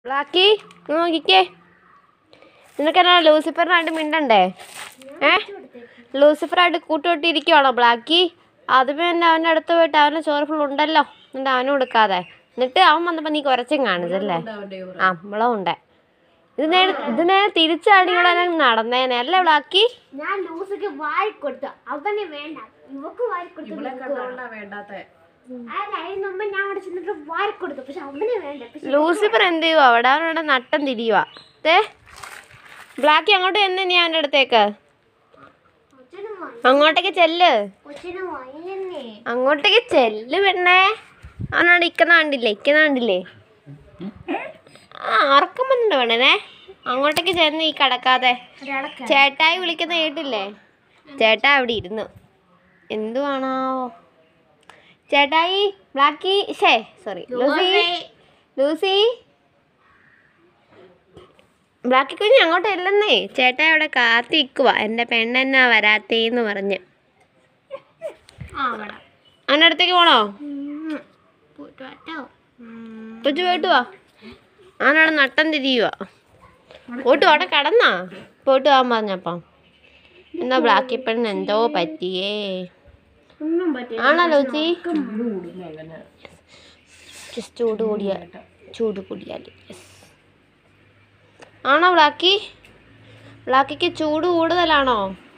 ബ്ലാക്കി ഇങ്ങ് നോക്കിക്കേ നിനക്കെന്നാ ലൂസിഫറിനായിട്ട് മിണ്ടണ്ടേ ഏ ലൂസിഫറായിട്ട് കൂട്ടുകൊട്ടിരിക്കുവാണോ ബ്ലാക്കി അത് പിന്നെ അവൻ്റെ അടുത്ത് പോയിട്ട് അവൻ്റെ ചോറ് ഫുൾ ഉണ്ടല്ലോ എന്നിട്ട് അവനും കൊടുക്കാതെ എന്നിട്ട് അവൻ വന്നപ്പോൾ നീ കുറച്ചും കാണിച്ചല്ലേ ആ മുളകുണ്ടേ ഇത് നേരെ ഇത് നേരെ തിരിച്ചാടി കൂടെ നടന്നേനെ അല്ലേ ബ്ലാക്കി ഞാൻ ലൂസിക്ക് വാരി കൊടുത്തു അവന് വേണ്ട ഇവക്ക് വാരി കൊടുത്തു ഇവിടെ കണ്ടോണ്ടാ വേണ്ടാത്ത അല്ല അതിന് മുമ്പ് ഞാൻ അവിടെ ചെന്നിട്ട് വാരി കൊടുത്തു പക്ഷെ അവന് വേണ്ട പക്ഷെ ലൂസിഫർ എന്ത് ചെയ്യുവാ അവിടെ അവനവിടെ നട്ടം തിരിയുവാ ദേ ബ്ലാക്കി അങ്ങോട്ട് എന്ന് നീ അവൻ്റെ അടുത്തേക്ക് കൊച്ചിന് വായി അങ്ങോട്ടേക്ക് ചെല്ല് കൊച്ചിന് വായില്ലെന്നേ അങ്ങോട്ടേക്ക് ചെല്ല് പെണ്ണേ അവനോട് ഇക്കുന്ന കണ്ടില്ലേ ഇക്കുന്ന കണ്ടില്ലേ ആ ഉറക്കം വന്നിട്ട് വേണേ അങ്ങോട്ടേക്ക് ചെന്ന് ഈ കിടക്കാതെ ഒരാളെ ചേട്ടായി വിളിക്കുന്ന കേട്ടില്ലേ ചേട്ടാ അവിടെ ഇരുന്നു എന്തുവാണാവോ ചേട്ടായി ബ്ലാക്കി ഷേ സോറി ലൂസി ലൂസി ബ്ലാക്കി കുഞ്ഞ് അങ്ങോട്ട് ഇല്ലെന്നേ ചേട്ടായി അവിടെ കാത്തിരിക്കുക എൻ്റെ പെണ്ണെന്നാ വരാത്തേന്ന് പറഞ്ഞ് ആ അവിടെ അവൻ്റെ അടുത്തേക്ക് പോണോ പോയിട്ട് വട്ടോ കൊച്ചു പോയിട്ട് വാ അവനവിടെ നട്ടം തിരിയുക പോയിട്ട് അവിടെ കടന്നാ പോയിട്ട് പോകാൻ പറഞ്ഞപ്പം എന്നാ ബ്ലാക്കി പെണ്ണ് എന്തോ പറ്റിയേ ഒന്നും പറ്റില്ല ആണോ ലൂച്ചി അങ്ങനെ Just ചൂട് കൂടിയ ചൂട് കൂടിയാൽ യെസ് ആണോ ബ്ലാക്കി ബ്ലാക്കിക്ക് ചൂട് കൂടുതലാണോ